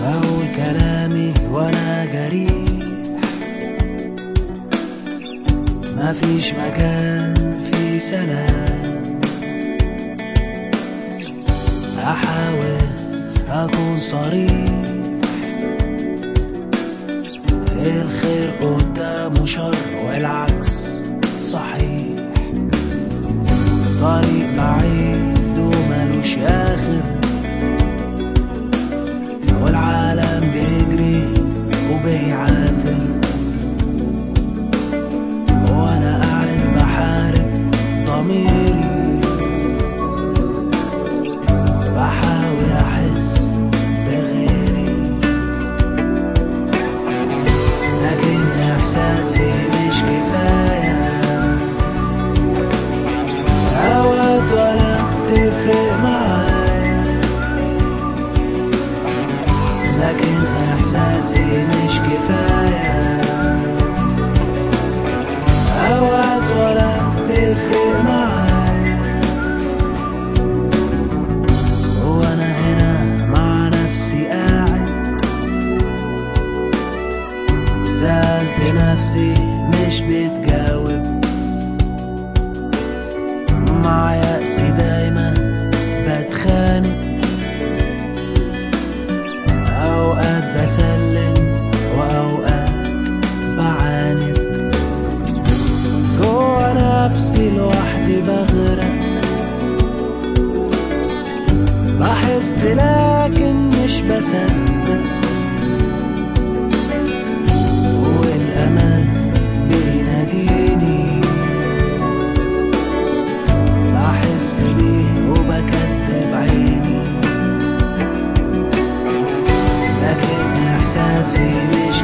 بقول كلامي وانا جريح مفيش مكان في سلام احاول اكون صريح الخير قدامه شر والعكس صحيح طريق بعيد وملوش اخر والعالم بيجري وبيعافر وانا قاعد بحارب ضميري بحاول احس بغيري لكن احساسي مش كفايه اوقات ولا تفرق معايا لكن احساسي مش كفايه اوقات ولا تفرق معايا وانا هنا مع نفسي قاعد سألت نفسي مش بتجاوب مع يأسي دايما بتخانق أوقات بسلم وأوقات بعاند جوا نفسي لوحدي بغرق بحس لكن مش بصدق والأمان بيناديني بحس بيه وبكدب عيني لكن إحساسي مش